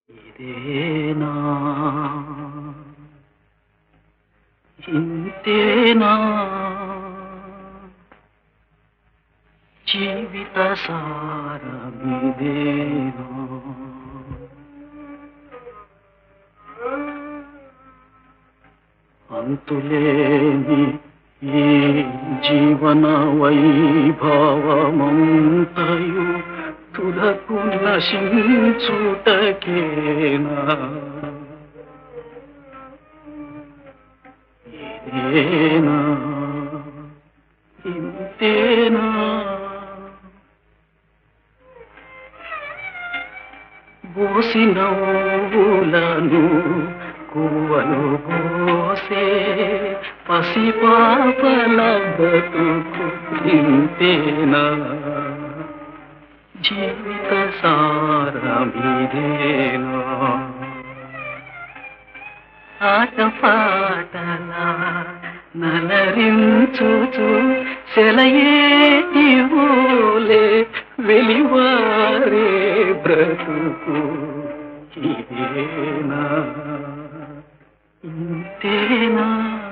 ఇదేనా ఇంతేనా జీవిత సారమిదేనా అంతులేని ఈ జీవన వైభవమంతయు తులకు నశించుటకేనా ఇదేనా ఇంతేనా బోసి నవ్వులను కువలు బోసే పసి పాపల బతుకు ఇంతేనా జీవిత సారమిదేనా ఆటపాటల నలరించుచు సెలయేటివోలే వెలివారే బ్రతుకు ఇదేనా ఇంతేనా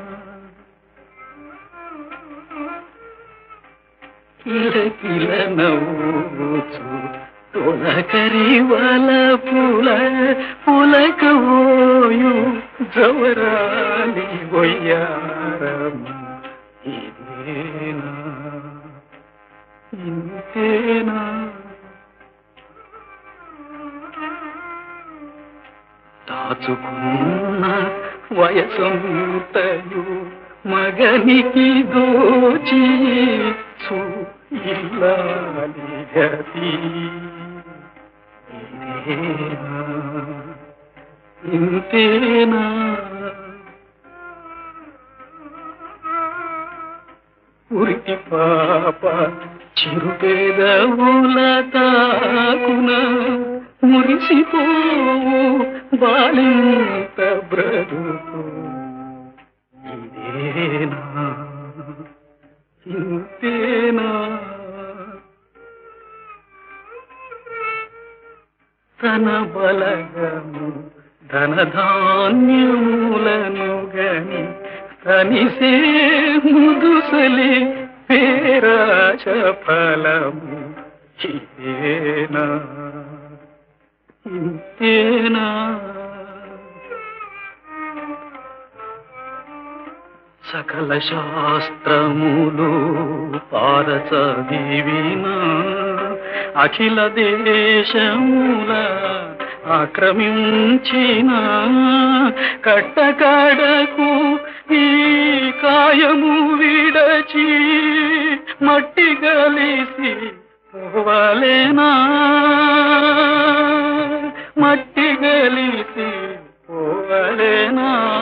కిలకిల నవ్వుచు తొలకరి వల పుల పులకవోయు జవరాలి వయ్యారం ఇదేనా ఇంతేనా దాచుకున్న వయసంతయు మగనికి దోచి చూ ఇల్లాలి గతి ఇదేనా ఇంతేనా ఉరికి పాప చిరుపేదవుల తాకున మురిసిపోవు బాలింత బ్రతుకు ఇదేనా ఇంతేనా తన బలగము ధనధాన్యములను గని తనిసే ముదుసలి పేరాశ ఫలము ఇదేనా ఇంతేనా సకల శాస్త్రములు పారచదివిన అఖిల దేశముల ఆక్రమించిన కట్టకడకు ఈ కాయము విడచి మట్టి గలిసి పోవలేనా మట్టి గలిసి పోవలేనా